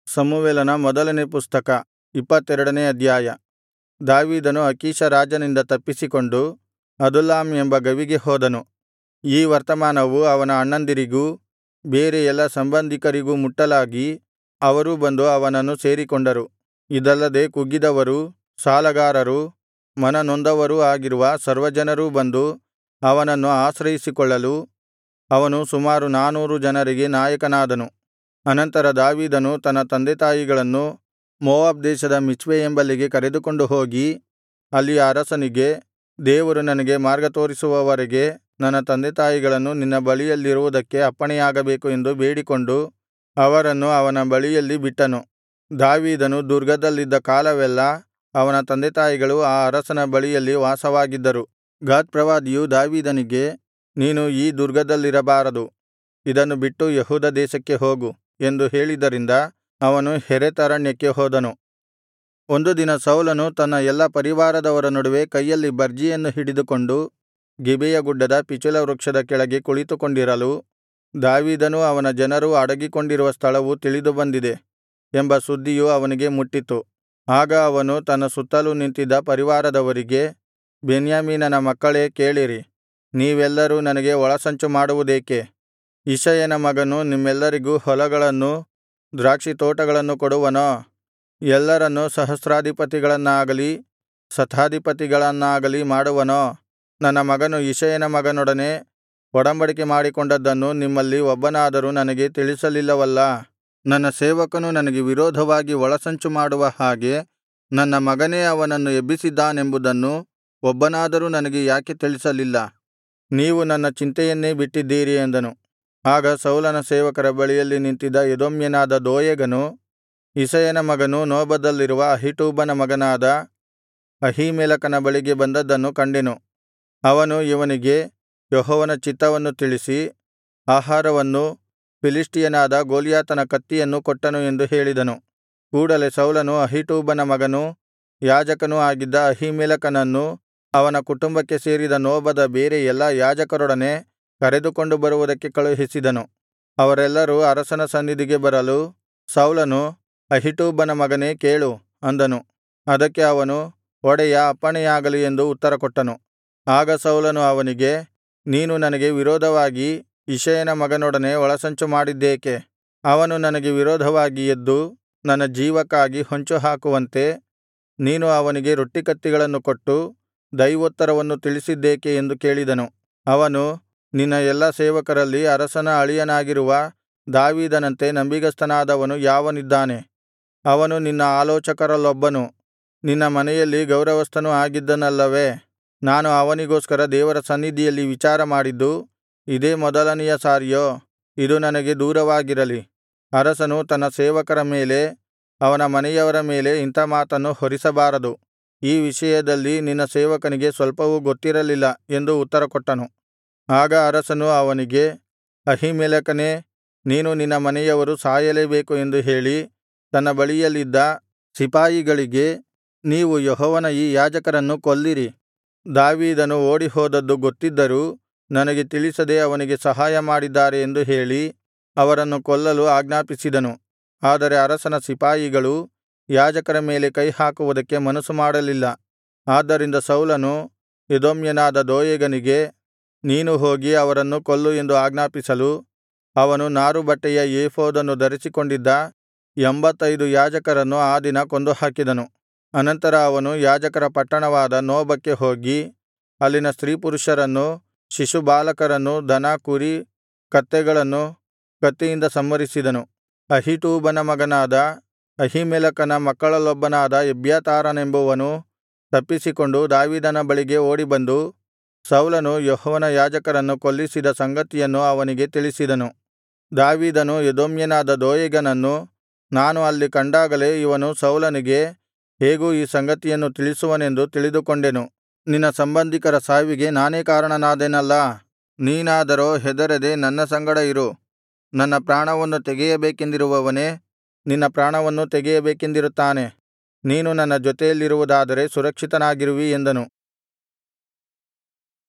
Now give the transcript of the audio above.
ಸಮುವೇಲನ ಮೊದಲನೇ ಪುಸ್ತಕ ಇಪ್ಪತ್ತೆರಡನೇ ಅಧ್ಯಾಯ ದಾವೀದನು ಅಕೀಷ ರಾಜನಿಂದ ತಪ್ಪಿಸಿಕೊಂಡು ಅದುಲ್ಲಾಮ್ ಎಂಬ ಗವಿಗೆ ಹೋದನು ಈ ವರ್ತಮಾನವು ಅವನ ಅಣ್ಣಂದಿರಿಗೂ ಬೇರೆ ಎಲ್ಲಾ ಸಂಬಂಧಿಕರಿಗೂ ಮುಟ್ಟಲಾಗಿ ಅವರೂ ಬಂದು ಅವನನ್ನು ಸೇರಿಕೊಂಡರು ಇದಲ್ಲದೆ ಕುಗ್ಗಿದವರೂ ಸಾಲಗಾರರೂ ಮನನೊಂದವರೂ ಆಗಿರುವ ಸರ್ವಜನರೂ ಬಂದು ಅವನನ್ನು ಆಶ್ರಯಿಸಿಕೊಳ್ಳಲು ಅವನು ಸುಮಾರು ನಾನೂರು ಜನರಿಗೆ ನಾಯಕನಾದನು ಅನಂತರ ದಾವೀದನು ತನ್ನ ತಂದೆತಾಯಿಗಳನ್ನು ಮೋವಾಬ್ ದೇಶದ ಮಿಚ್ಪೆ ಎಂಬಲ್ಲಿಗೆ ಕರೆದುಕೊಂಡು ಹೋಗಿ ಅಲ್ಲಿಯ ಅರಸನಿಗೆ ದೇವರು ನನಗೆ ಮಾರ್ಗತೋರಿಸುವವರೆಗೆ ನನ್ನ ತಂದೆತಾಯಿಗಳನ್ನು ನಿನ್ನ ಬಳಿಯಲ್ಲಿರುವುದಕ್ಕೆ ಅಪ್ಪಣೆಯಾಗಬೇಕು ಎಂದು ಬೇಡಿಕೊಂಡು ಅವರನ್ನು ಅವನ ಬಳಿಯಲ್ಲಿ ಬಿಟ್ಟನು ದಾವೀದನು ದುರ್ಗದಲ್ಲಿದ್ದ ಕಾಲವೆಲ್ಲಾ ಅವನ ತಂದೆತಾಯಿಗಳು ಆ ಅರಸನ ಬಳಿಯಲ್ಲಿ ವಾಸವಾಗಿದ್ದರು ಗಾದ್ ಪ್ರವಾದಿಯು ದಾವೀದನಿಗೆ ನೀನು ಈ ದುರ್ಗದಲ್ಲಿರಬಾರದು ಇದನ್ನು ಬಿಟ್ಟು ಯೆಹೂದ ದೇಶಕ್ಕೆ ಹೋಗು ಎಂದು ಹೇಳಿದ್ದರಿಂದ ಅವನು ಹೆರೆತ್ ಅರಣ್ಯಕ್ಕೆ ಹೋದನು ಒಂದು ದಿನ ಸೌಲನು ತನ್ನ ಎಲ್ಲಾ ಪರಿವಾರದವರ ನಡುವೆ ಕೈಯಲ್ಲಿ ಬರ್ಜಿಯನ್ನು ಹಿಡಿದುಕೊಂಡು ಗಿಬೆಯ ಗುಡ್ಡದ ಪಿಚುಲ ವೃಕ್ಷದ ಕೆಳಗೆ ಕುಳಿತುಕೊಂಡಿರಲು ದಾವೀದನೂ ಅವನ ಜನರೂ ಅಡಗಿಕೊಂಡಿರುವ ಸ್ಥಳವು ತಿಳಿದುಬಂದಿದೆ ಎಂಬ ಸುದ್ದಿಯು ಅವನಿಗೆ ಮುಟ್ಟಿತು ಆಗ ಅವನು ತನ್ನ ಸುತ್ತಲೂ ನಿಂತಿದ್ದ ಪರಿವಾರದವರಿಗೆ ಬೆನ್ಯಾಮೀನನ ಮಕ್ಕಳೇ ಕೇಳಿರಿ ನೀವೆಲ್ಲರೂ ನನಗೆ ಒಳಸಂಚು ಮಾಡುವುದೇಕೆ ಇಷಯನ ಮಗನು ನಿಮ್ಮೆಲ್ಲರಿಗೂ ಹೊಲಗಳನ್ನೂ ದ್ರಾಕ್ಷಿತೋಟಗಳನ್ನು ಕೊಡುವನೋ ಎಲ್ಲರನ್ನೂ ಸಹಸ್ರಾಧಿಪತಿಗಳನ್ನಾಗಲಿ ಶತಾಧಿಪತಿಗಳನ್ನಾಗಲಿ ಮಾಡುವನೋ ನನ್ನ ಮಗನು ಇಷಯನ ಮಗನೊಡನೆ ಒಡಂಬಡಿಕೆ ಮಾಡಿಕೊಂಡದ್ದನ್ನು ನಿಮ್ಮಲ್ಲಿ ಒಬ್ಬನಾದರೂ ನನಗೆ ತಿಳಿಸಲಿಲ್ಲವಲ್ಲಾ ನನ್ನ ಸೇವಕನು ನನಗೆ ವಿರೋಧವಾಗಿ ಒಳಸಂಚು ಮಾಡುವ ಹಾಗೆ ನನ್ನ ಮಗನೇ ಅವನನ್ನು ಎಬ್ಬಿಸಿದ್ದಾನೆಂಬುದನ್ನು ಒಬ್ಬನಾದರೂ ನನಗೆ ಯಾಕೆ ತಿಳಿಸಲಿಲ್ಲ ನೀವು ನನ್ನ ಚಿಂತೆಯನ್ನೇ ಬಿಟ್ಟಿದ್ದೀರಿ ಎಂದನು ಆಗ ಸೌಲನ ಸೇವಕರ ಬಳಿಯಲ್ಲಿ ನಿಂತಿದ್ದ ಎದೋಮ್ಯನಾದ ದೋಯೇಗನು ಇಷಯನ ಮಗನೂ ನೋಬದಲ್ಲಿರುವ ಅಹೀಟೂಬನ ಮಗನಾದ ಅಹೀಮೆಲೆಕನ ಬಳಿಗೆ ಬಂದದ್ದನ್ನು ಕಂಡೆನು ಅವನು ಇವನಿಗೆ ಯೆಹೋವನ ಚಿತ್ತವನ್ನು ತಿಳಿಸಿ ಆಹಾರವನ್ನೂ ಫಿಲಿಷ್ಟಿಯನಾದ ಗೊಲ್ಯಾತನ ಕತ್ತಿಯನ್ನು ಕೊಟ್ಟನು ಎಂದು ಹೇಳಿದನು ಕೂಡಲೆ ಸೌಲನು ಅಹೀಟೂಬನ ಮಗನೂ ಯಾಜಕನೂ ಆಗಿದ್ದ ಅಹೀಮೆಲೆಕನನ್ನೂ ಅವನ ಕುಟುಂಬಕ್ಕೆ ಸೇರಿದ ನೋಬದ ಬೇರೆ ಎಲ್ಲಾ ಯಾಜಕರೊಡನೆ ಕರೆದುಕೊಂಡು ಬರುವುದಕ್ಕೆ ಕಳುಹಿಸಿದನು ಅವರೆಲ್ಲರೂ ಅರಸನ ಸನ್ನಿಧಿಗೆ ಬರಲು ಸೌಲನು ಅಹೀಟೂಬನ ಮಗನೇ ಕೇಳು ಅಂದನು ಅದಕ್ಕೆ ಅವನು ಒಡೆಯಾ ಅಪ್ಪಣೆಯಾಗಲಿ ಎಂದು ಉತ್ತರಕೊಟ್ಟನು ಆಗ ಸೌಲನು ಅವನಿಗೆ ನೀನು ನನಗೆ ವಿರೋಧವಾಗಿ ಇಷಯನ ಮಗನೊಡನೆ ಒಳಸಂಚು ಮಾಡಿದ್ದೇಕೆ ಅವನು ನನಗೆ ವಿರೋಧವಾಗಿ ಎದ್ದು ನನ್ನ ಜೀವಕ್ಕಾಗಿ ಹೊಂಚುಹಾಕುವಂತೆ ನೀನು ಅವನಿಗೆ ರೊಟ್ಟಿಕತ್ತಿಗಳನ್ನು ಕೊಟ್ಟು ದೈವೋತ್ತರವನ್ನು ತಿಳಿಸಿದ್ದೇಕೆ ಎಂದು ಕೇಳಿದನು ಅವನು ನಿನ್ನ ಎಲ್ಲಾ ಸೇವಕರಲ್ಲಿ ಅರಸನ ಅಳಿಯನಾಗಿರುವ ದಾವೀದನಂತೆ ನಂಬಿಗಸ್ತನಾದವನು ಯಾವನಿದ್ದಾನೆ ಅವನು ನಿನ್ನ ಆಲೋಚಕರಲ್ಲೊಬ್ಬನು ನಿನ್ನ ಮನೆಯಲ್ಲಿ ಗೌರವಸ್ಥನೂ ಆಗಿದ್ದನಲ್ಲವೇ ನಾನು ಅವನಿಗೋಸ್ಕರ ದೇವರ ಸನ್ನಿಧಿಯಲ್ಲಿ ವಿಚಾರಮಾಡಿದ್ದು ಇದೇ ಮೊದಲನೆಯ ಸಾರಿಯೋ ಇದು ನನಗೆ ದೂರವಾಗಿರಲಿ ಅರಸನು ತನ್ನ ಸೇವಕರ ಮೇಲೆ ಅವನ ಮನೆಯವರ ಮೇಲೆ ಇಂಥ ಮಾತನ್ನು ಹೊರಿಸಬಾರದು ಈ ವಿಷಯದಲ್ಲಿ ನಿನ್ನ ಸೇವಕನಿಗೆ ಸ್ವಲ್ಪವೂ ಗೊತ್ತಿರಲಿಲ್ಲ ಎಂದು ಉತ್ತರಕೊಟ್ಟನು ಆಗ ಅರಸನು ಅವನಿಗೆ ಅಹೀಮೆಲೆಕನೇ ನೀನು ನಿನ್ನ ಮನೆಯವರು ಸಾಯಲೇಬೇಕು ಎಂದು ಹೇಳಿ ತನ್ನ ಬಳಿಯಲ್ಲಿದ್ದ ಸಿಪಾಯಿಗಳಿಗೆ ನೀವು ಯೆಹೋವನ ಈ ಯಾಜಕರನ್ನು ಕೊಲ್ಲಿರಿ ದಾವೀದನು ಓಡಿಹೋದದ್ದು ಗೊತ್ತಿದ್ದರೂ ನನಗೆ ತಿಳಿಸದೆ ಅವನಿಗೆ ಸಹಾಯ ಮಾಡಿದ್ದಾರೆ ಎಂದು ಹೇಳಿ ಅವರನ್ನು ಕೊಲ್ಲಲು ಆಜ್ಞಾಪಿಸಿದನು ಆದರೆ ಅರಸನ ಸಿಪಾಯಿಗಳು ಯಾಜಕರ ಮೇಲೆ ಕೈಹಾಕುವುದಕ್ಕೆ ಮನಸ್ಸು ಮಾಡಲಿಲ್ಲ ಆದ್ದರಿಂದ ಸೌಲನು ಎದೋಮ್ಯನಾದ ದೋಯೇಗನಿಗೆ ನೀನು ಹೋಗಿ ಅವರನ್ನು ಕೊಲ್ಲು ಎಂದು ಆಜ್ಞಾಪಿಸಲು ಅವನು ನಾರುಬಟ್ಟೆಯ ಏಫೋದನ್ನು ಧರಿಸಿಕೊಂಡಿದ್ದ ಎಂಭತ್ತೈದು ಯಾಜಕರನ್ನು ಆ ದಿನ ಕೊಂದುಹಾಕಿದನು ಅನಂತರ ಅವನು ಯಾಜಕರ ಪಟ್ಟಣವಾದ ನೋಬಕ್ಕೆ ಹೋಗಿ ಅಲ್ಲಿನ ಸ್ತ್ರೀಪುರುಷರನ್ನೂ ಶಿಶುಬಾಲಕರನ್ನೂ ದನ ಕುರಿ ಕತ್ತೆಗಳನ್ನು ಕತ್ತಿಯಿಂದ ಸಂಹರಿಸಿದನು ಅಹೀಟೂಬನ ಮಗನಾದ ಅಹೀಮೆಲೆಕನ ಮಕ್ಕಳಲ್ಲೊಬ್ಬನಾದ ಎಬ್ಯಾತಾರನೆಂಬುವನು ತಪ್ಪಿಸಿಕೊಂಡು ದಾವೀದನ ಬಳಿಗೆ ಓಡಿಬಂದು ಸೌಲನು ಯೆಹೋವನ ಯಾಜಕರನ್ನು ಕೊಲ್ಲಿಸಿದ ಸಂಗತಿಯನ್ನು ಅವನಿಗೆ ತಿಳಿಸಿದನು ದಾವೀದನು ಎದೋಮ್ಯನಾದ ದೋಯೇಗನನ್ನು ನಾನು ಅಲ್ಲಿ ಕಂಡಾಗಲೇ ಇವನು ಸೌಲನಿಗೆ ಹೇಗೂ ಈ ಸಂಗತಿಯನ್ನು ತಿಳಿಸುವನೆಂದು ತಿಳಿದುಕೊಂಡೆನು ನಿನ್ನ ಸಂಬಂಧಿಕರ ಸಾವಿಗೆ ನಾನೇ ಕಾರಣನಾದೆನಲ್ಲಾ ನೀನಾದರೋ ಹೆದರದೆ ನನ್ನ ಸಂಗಡ ಇರು ನನ್ನ ಪ್ರಾಣವನ್ನು ತೆಗೆಯಬೇಕೆಂದಿರುವವನೇ ನಿನ್ನ ಪ್ರಾಣವನ್ನೂ ತೆಗೆಯಬೇಕೆಂದಿರುತ್ತಾನೆ ನೀನು ನನ್ನ ಜೊತೆಯಲ್ಲಿರುವುದಾದರೆ ಸುರಕ್ಷಿತನಾಗಿರುವಿ ಎಂದನು